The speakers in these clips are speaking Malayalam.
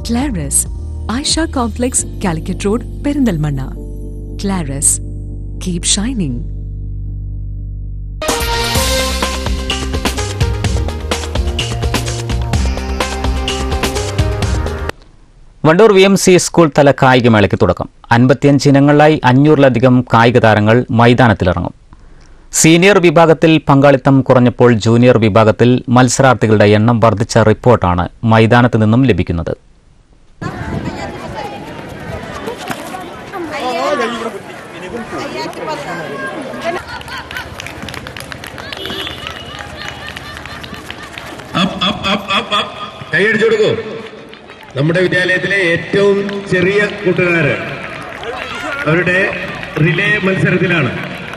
ക്ലാരസ് Aisha complex Calicut road Perinthalmanna Claras keep shining Wandoor V M C school തല കായികമേളയ്ക്ക് തുടക്കം അൻപത്തിയഞ്ച് ഇനങ്ങളിലായി അഞ്ഞൂറിലധികം കായിക താരങ്ങൾ മൈതാനത്തിലിറങ്ങും സീനിയർ വിഭാഗത്തിൽ പങ്കാളിത്തം കുറഞ്ഞപ്പോൾ ജൂനിയർ വിഭാഗത്തിൽ മത്സരാർത്ഥികളുടെ എണ്ണം വർദ്ധിച്ച റിപ്പോർട്ടാണ് മൈതാനത്ത് നിന്നും ലഭിക്കുന്നത് up up up up up കൈയടിച്ചു കൊടുക്കൂ നമ്മുടെ വിദ്യാലയത്തിലെ ഏറ്റവും ചെറിയ കൂട്ടുകാര് അവരുടെ റിലേ മത്സരത്തിലാണ്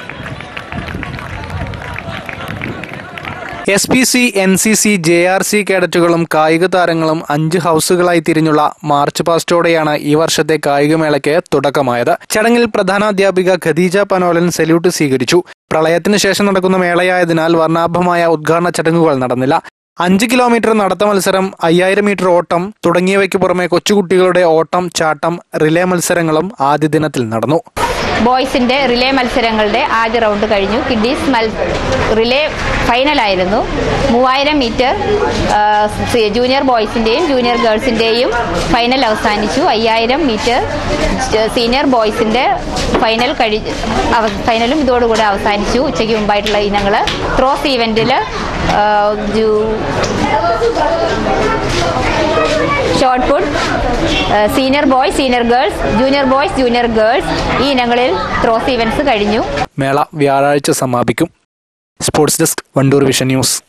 S P C N C C J R C കേഡറ്റുകളും കായിക താരങ്ങളും അഞ്ച് ഹൌസുകളായി തിരിഞ്ഞുള്ള മാർച്ച് പാസ്റ്റോടെയാണ് ഈ വർഷത്തെ കായികമേളയ്ക്ക് തുടക്കമായത് ചടങ്ങിൽ പ്രധാനാധ്യാപിക ഖദീജ പനോലൻ സല്യൂട്ട് സ്വീകരിച്ചു പ്രളയത്തിന് ശേഷം നടക്കുന്ന മേളയായതിനാൽ വർണ്ണാഭമായ ഉദ്ഘാടന ചടങ്ങുകൾ നടന്നില്ല അഞ്ച് കിലോമീറ്റർ നടത്ത മത്സരം അയ്യായിരം മീറ്റർ ഓട്ടം തുടങ്ങിയവയ്ക്ക് പുറമെ കൊച്ചുകുട്ടികളുടെ ഓട്ടം ചാട്ടം റിലേ മത്സരങ്ങളും ആദ്യ ദിനത്തിൽ നടന്നു ബോയ്സിന്റെ റിലേ മത്സരങ്ങളുടെ ആദ്യ റൗണ്ട് കഴിഞ്ഞു കിഡീസ് മൽ റിലേ ഫൈനലായിരുന്നു മൂവായിരം മീറ്റർ ആ, സി- ജൂനിയർ ബോയ്സിന്റെയും ജൂനിയർ ഗേൾസിന്റെയും ഫൈനൽ അവസാനിച്ചു അയ്യായിരം മീറ്റർ ജ- സീനിയർ ബോയ്സിന്റെ ഫൈനൽ കഴി അവ- ഫൈനലും ഇതോടുകൂടെ അവസാനിച്ചു ഉച്ചയ്ക്ക് മുമ്പായിട്ടുള്ള ഇനങ്ങൾ ത്രോസ് ഈവന്റിൽ shot put senior boys senior girls junior boys junior girls ഈ ഇനങ്ങളിൽ ത്രോസ് ഈവൻസ് കഴിഞ്ഞു മേള വ്യാഴാഴ്ച സമാപിക്കും sports desk Wandoor vision news